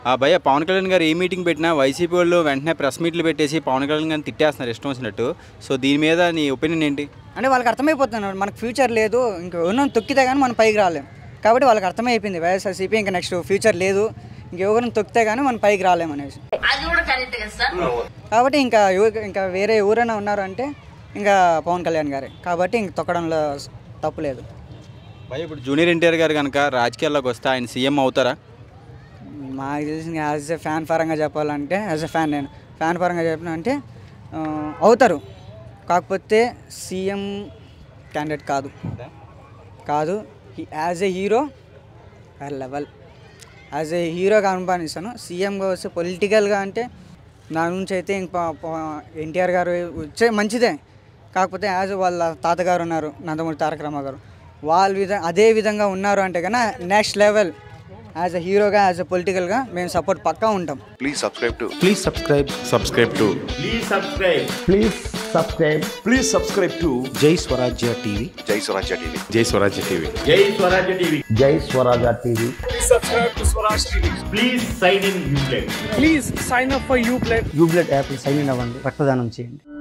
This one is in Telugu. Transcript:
ఆ భయ పవన్ కళ్యాణ్ గారు ఏ మీటింగ్ పెట్టినా వైసీపీ వాళ్ళు వెంటనే ప్రెస్ మీట్లు పెట్టేసి పవన్ కళ్యాణ్ గారిని తిట్టేస్తున్నారు ఇష్టం వచ్చినట్టు సో దీని మీద నీ ఒపీనియన్ ఏంటి అంటే వాళ్ళకి అర్థమైపోతున్నారు మనకు ఫ్యూచర్ లేదు ఇంకా ఉన్న తొక్కితే కానీ మనం పైకి రాలేం కాబట్టి వాళ్ళకి అర్థమైపోయింది వైఎస్ఆర్సీపీ ఇంకా నెక్స్ట్ ఫ్యూచర్ లేదు ఇంకెవరిని తొక్కితే కానీ మనం పైకి రాలేం అనేసి కాబట్టి ఇంకా ఎవ- ఇంకా వేరే ఎవరైనా ఉన్నారు అంటే ఇంకా పవన్ కళ్యాణ్ గారే కాబట్టి ఇంక తొక్కడంలో తప్పు లేదు భయ ఇప్పుడు జూనియర్ ఎన్టీఆర్ గారు కనుక రాజకీయాల్లోకి వస్తే ఆయన సీఎం అవుతారా మాకు తెలిసిన యాజ్ ఎ ఫ్యాన్ పరంగా చెప్పాలంటే యాజ్ ఎ ఫ్యాన్ నేను ఫ్యాన్ పరంగా చెప్పిన అంటే ఆ, అవుతారు కాకపోతే సీఎం క్యాండిడేట్ కాదు కాదు యాజ్ ఏ హీరో వేరే లెవెల్ యాజ్ ఏ హీరోగా అనుమానిస్తాను సీఎంగా వస్తే పొలిటికల్గా అంటే నా నుంచి అయితే ఇంక ఎన్టీఆర్ గారు వచ్చే మంచిదే కాకపోతే యాజ్ వాళ్ళ తాతగారు ఉన్నారు నందమూరి తారక రామ గారు వాళ్ళ విధ అదే విధంగా ఉన్నారు అంటే కన్నా నెక్స్ట్ లెవెల్ యాజ్ అ హీరోగా యాజ్ అ పొలిటికల్గా మేము సపోర్ట్ పక్కా ఉంటాం Please subscribe to Please subscribe. Subscribe to Please subscribe. Please subscribe. Please subscribe to Jai Swarajya TV. Jai Swarajya TV. Jai Swarajya TV. Jai Swarajya TV. Jai Swarajya TV. Please sign in Uplay. Please sign up for Uplay. Uplay app sign in అవ్వండి రక్తదానం చేయండి